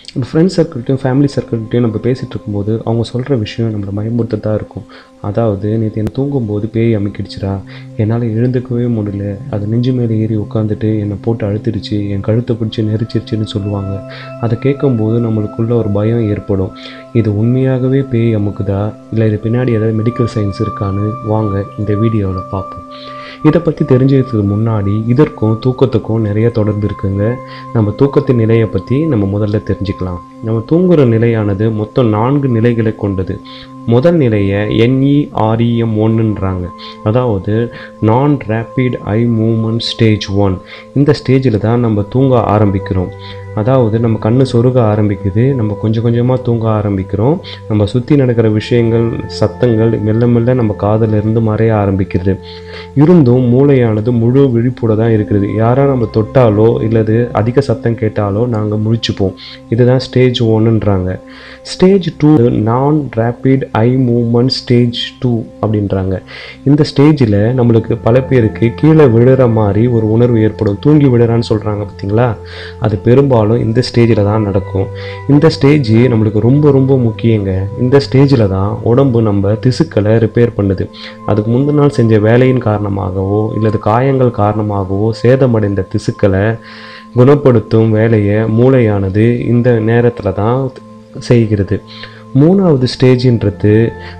நம்ம friends சர்க்கிள்கிட்டையும் family சர்க்கிள்கிட்டையும் நம்ம பேசிகிட்டு இருக்கும்போது அவங்க சொல்கிற விஷயம் நம்மளை பயமுறுத்த தான் இருக்கும் அதாவது நேற்று என்னை தூங்கும்போது பேய் அமுக்கிடுச்சுடா என்னால் எழுந்துக்கவே முடியல அது நெஞ்சு மேலே ஏறி உட்காந்துட்டு என்னை போட்டு அழுத்திடுச்சு என் கழுத்தை பிடிச்சி நெரிச்சிருச்சுன்னு சொல்லுவாங்க அதை கேட்கும்போது நம்மளுக்குள்ள ஒரு பயம் ஏற்படும் இது உண்மையாகவே பேய் அமுக்குதா இல்லை இது பின்னாடி ஏதாவது மெடிக்கல் சயின்ஸ் இருக்கான்னு வாங்க இந்த வீடியோவில் பார்ப்போம் இதை பற்றி தெரிஞ்சுக்கிறதுக்கு முன்னாடி இதற்கும் தூக்கத்துக்கும் நிறைய தொடர்பு இருக்குங்க நம்ம தூக்கத்தின் நிலையை பற்றி நம்ம முதல்ல தெரிஞ்சுக்கலாம் நம்ம தூங்குகிற நிலையானது மொத்தம் நான்கு நிலைகளை கொண்டது முதல் நிலையை என்இஆர்இஎம் ஒன்றுன்றாங்க அதாவது non rapid eye movement stage one இந்த ஸ்டேஜில் தான் நம்ம தூங்க ஆரம்பிக்கிறோம் அதாவது நம்ம கண்ணு சொருக ஆரம்பிக்குது நம்ம கொஞ்சம் கொஞ்சமாக தூங்க ஆரம்பிக்கிறோம் நம்ம சுற்றி நடக்கிற விஷயங்கள் சத்தங்கள் மெல்ல மெல்ல நம்ம காதுல இருந்து மறைய ஆரம்பிக்கிறது இருந்தும் மூளையானது முழு விழிப்போட தான் இருக்கிறது யாரா நம்ம தொட்டாலோ இல்லது அதிக சத்தம் கேட்டாலோ நாங்கள் முழிச்சுப்போம் இதுதான் ஸ்டேஜ் ஒன்றுன்றாங்க stage two non rapid eye movement stage two அப்படின்றாங்க இந்த ஸ்டேஜில் நம்மளுக்கு பல பேருக்கு கீழே விழுற மாதிரி ஒரு உணர்வு ஏற்படும் தூங்கி விழுறான்னு சொல்கிறாங்க பார்த்தீங்களா அது பெரும்பாலும் இந்த ஸ்டேஜில் தான் நடக்கும் இந்த ஸ்டேஜ் நம்மளுக்கு ரொம்ப ரொம்ப முக்கியங்க இந்த ஸ்டேஜில் தான் உடம்பு நம்ம திசுக்களை ரிப்பேர் பண்ணுது அதுக்கு முந்தின நாள் செஞ்ச வேலையின் காரணமாகவோ இல்லது காயங்கள் காரணமாகவோ சேதமடைந்த திசுக்களை குணப்படுத்தும் வேலையை மூளையானது இந்த நேரத்தில் தான் செய்கிறது மூணாவது ஸ்டேஜின்றது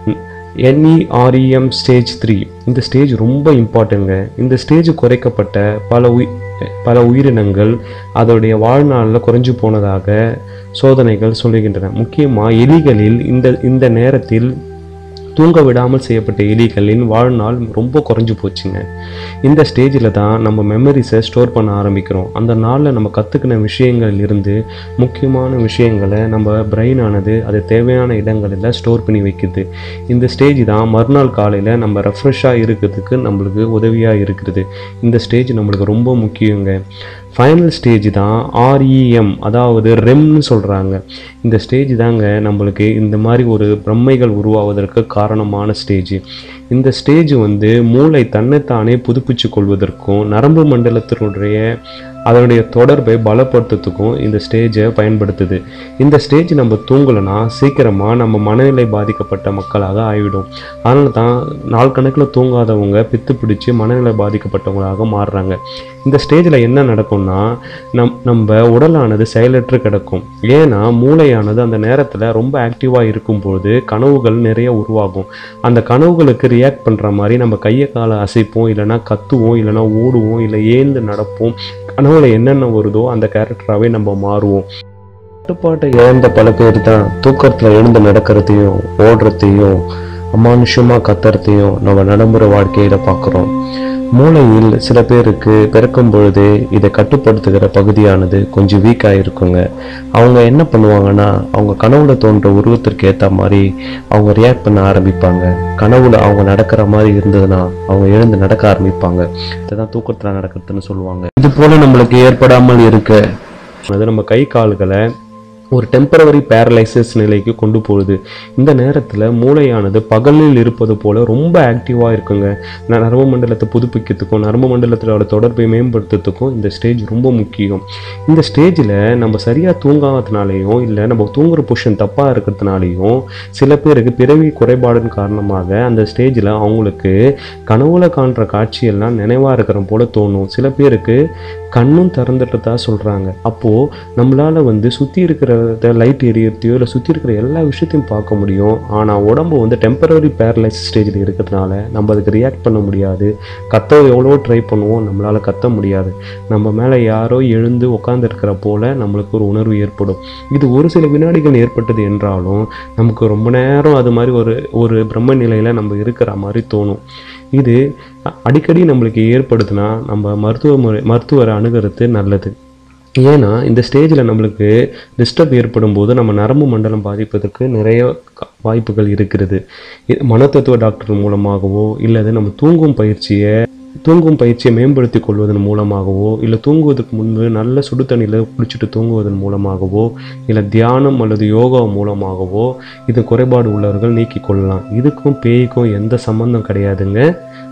என்இஆர்இஎம் ஸ்டேஜ் த்ரீ இந்த ஸ்டேஜ் ரொம்ப இம்பார்ட்டன்ங்க இந்த ஸ்டேஜ் குறைக்கப்பட்ட பல உயி பல உயிரினங்கள் அதோடைய வாழ்நாளில் குறைஞ்சு போனதாக சோதனைகள் சொல்லுகின்றன முக்கியமாக எலிகளில் இந்த இந்த நேரத்தில் தூங்க விடாமல் செய்யப்பட்ட எலிகளின் வாழ்நாள் ரொம்ப குறைஞ்சு போச்சுங்க இந்த ஸ்டேஜில் தான் நம்ம மெமரிஸை ஸ்டோர் பண்ண ஆரம்பிக்கிறோம் அந்த நாளில் நம்ம கற்றுக்கின விஷயங்கள் இருந்து முக்கியமான விஷயங்களை நம்ம பிரெயினானது அது தேவையான இடங்களில் ஸ்டோர் பண்ணி வைக்குது இந்த ஸ்டேஜ் தான் மறுநாள் காலையில் நம்ம ரெஃப்ரெஷ்ஷாக இருக்கிறதுக்கு நம்மளுக்கு உதவியாக இருக்குது இந்த ஸ்டேஜ் நம்மளுக்கு ரொம்ப முக்கியங்க ஃபைனல் ஸ்டேஜ் தான் ஆர்இஎம் அதாவது ரெம்னு சொல்கிறாங்க இந்த ஸ்டேஜ் தாங்க நம்மளுக்கு இந்த மாதிரி ஒரு பிரம்மைகள் உருவாவதற்கு காரணமான ஸ்டேஜ் இந்த ஸ்டேஜ் வந்து மூளை தன்னைத்தானே புதுப்பிச்சு கொள்வதற்கும் நரம்பு மண்டலத்தினுடைய அதனுடைய தொடர்பை பலப்படுத்துறதுக்கும் இந்த ஸ்டேஜை பயன்படுத்துது இந்த ஸ்டேஜ் நம்ம தூங்கலைன்னா சீக்கிரமாக நம்ம மனநிலை பாதிக்கப்பட்ட மக்களாக ஆகிவிடும் அதனால தான் நாள் கணக்கில் தூங்காதவங்க பித்து பிடிச்சி மனநிலை பாதிக்கப்பட்டவங்களாக மாறுறாங்க இந்த ஸ்டேஜில் என்ன நடக்கும்னா நம் நம்ம உடலானது செயலற்று கிடக்கும் ஏன்னா மூளையானது அந்த நேரத்தில் ரொம்ப ஆக்டிவாக இருக்கும்போது கனவுகள் நிறைய உருவாகும் அந்த கனவுகளுக்கு ரியாக்ட் பண்ணுற மாதிரி நம்ம கையை காலை அசைப்போம் இல்லைனா கத்துவோம் இல்லைனா ஓடுவோம் இல்லை ஏந்து நடப்போம் கனவுல என்னென்ன வருதோ அந்த கேரக்டராகவே நம்ம மாறுவோம் கட்டுப்பாட்டை இழந்த பல பேர் தான் தூக்கத்தில் எழுந்து நடக்கிறதையும் ஓடுறதையும் அமானுஷமாக கத்துறதையும் நம்ம நடைமுறை வாழ்க்கையில் பார்க்குறோம் மூளையில் சில பேருக்கு பிறக்கும் பொழுது இதை கட்டுப்படுத்துகிற பகுதியானது கொஞ்சம் வீக்காக இருக்குங்க அவங்க என்ன பண்ணுவாங்கன்னா அவங்க கனவுல தோன்ற உருவத்திற்கு ஏற்ற மாதிரி அவங்க ரியாக்ட் பண்ண ஆரம்பிப்பாங்க கனவுல அவங்க நடக்கிற மாதிரி இருந்ததுன்னா அவங்க எழுந்து நடக்க ஆரம்பிப்பாங்க இதுதான் தூக்கத்தில் நடக்கிறதுன்னு சொல்லுவாங்க இது போல நம்மளுக்கு ஏற்படாமல் இருக்க அது நம்ம கை கால்களை ஒரு டெம்பரவரி பேரலைசிஸ் நிலைக்கு கொண்டு போகுது இந்த நேரத்தில் மூளையானது பகலில் இருப்பது போல ரொம்ப ஆக்டிவாக இருக்குங்க ந- நரம்பு மண்டலத்தை புதுப்பிக்கிறதுக்கும் நரம்பு மண்டலத்தோட தொடர்பை மேம்படுத்துறதுக்கும் இந்த ஸ்டேஜ் ரொம்ப முக்கியம் இந்த ஸ்டேஜில் நம்ம சரியாக தூங்காததுனாலையும் இல்லை நம்ம தூங்குற பொசிஷன் தப்பாக இருக்கிறதுனாலையும் சில பேருக்கு பிறவி குறைபாடின் காரணமாக அந்த ஸ்டேஜில் அவங்களுக்கு கனவுல காண்ற காட்சியெல்லாம் நினைவாக இருக்கிற போல தோணும் சில பேருக்கு கண்ணும் திறந்துட்டதா சொல்கிறாங்க அப்போது நம்மளால் வந்து சுற்றி இருக்கிறத லைட் எரியறதையோ இல்லை சுற்றி இருக்கிற எல்லா விஷயத்தையும் பார்க்க முடியும் ஆனால் உடம்பு வந்து டெம்பரரி பேரலைஸ் ஸ்டேஜில் இருக்கிறதுனால நம்ம அதுக்கு ரியாக்ட் பண்ண முடியாது கத்த எவ்வளோ ட்ரை பண்ணுவோம் நம்மளால் கத்த முடியாது நம்ம மேலே யாரோ எழுந்து உட்காந்துருக்கிற போல நம்மளுக்கு ஒரு உணர்வு ஏற்படும் இது ஒரு சில வினாடிகள் ஏற்பட்டது என்றாலும் நமக்கு ரொம்ப நேரம் அது மாதிரி ஒரு ஒரு பிரம்ம நிலையில் நம்ம இருக்கிற மாதிரி தோணும் இது அ- அடிக்கடி நம்மளுக்கு ஏற்படுதுன்னா நம்ம மருத்துவ முறை மருத்துவரை அணுகிறது நல்லது ஏன்னா இந்த ஸ்டேஜில் நம்மளுக்கு டிஸ்டர்ப் ஏற்படும் போது நம்ம நரம்பு மண்டலம் பாதிப்பதற்கு நிறைய க- வாய்ப்புகள் இருக்கிறது இ- மனத்தத்துவ டாக்டர் மூலமாகவோ இல்லது நம்ம தூங்கும் பயிற்சியை தூங்கும் பயிற்சியை மேம்படுத்திக் கொள்வதன் மூலமாகவோ இல்லை தூங்குவதற்கு முன்பு நல்ல சுடு தண்ணியில் குளிச்சுட்டு தூங்குவதன் மூலமாகவோ இல்லை தியானம் அல்லது யோகா மூலமாகவோ இது குறைபாடு உள்ளவர்கள் நீக்கிக் கொள்ளலாம் இதுக்கும் பேய்க்கும் எந்த சம்மந்தம் கிடையாதுங்க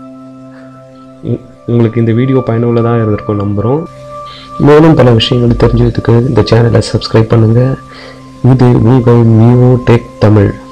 உ- உங்களுக்கு இந்த வீடியோ பயனுள்ளதாக இருந்திருக்கும் நம்புகிறோம் மேலும் பல விஷயங்கள் தெரிஞ்சுக்கிறதுக்கு இந்த சேனலை சப்ஸ்கிரைப் பண்ணுங்கள் இது உங்கள் விவோ டெக் தமிழ்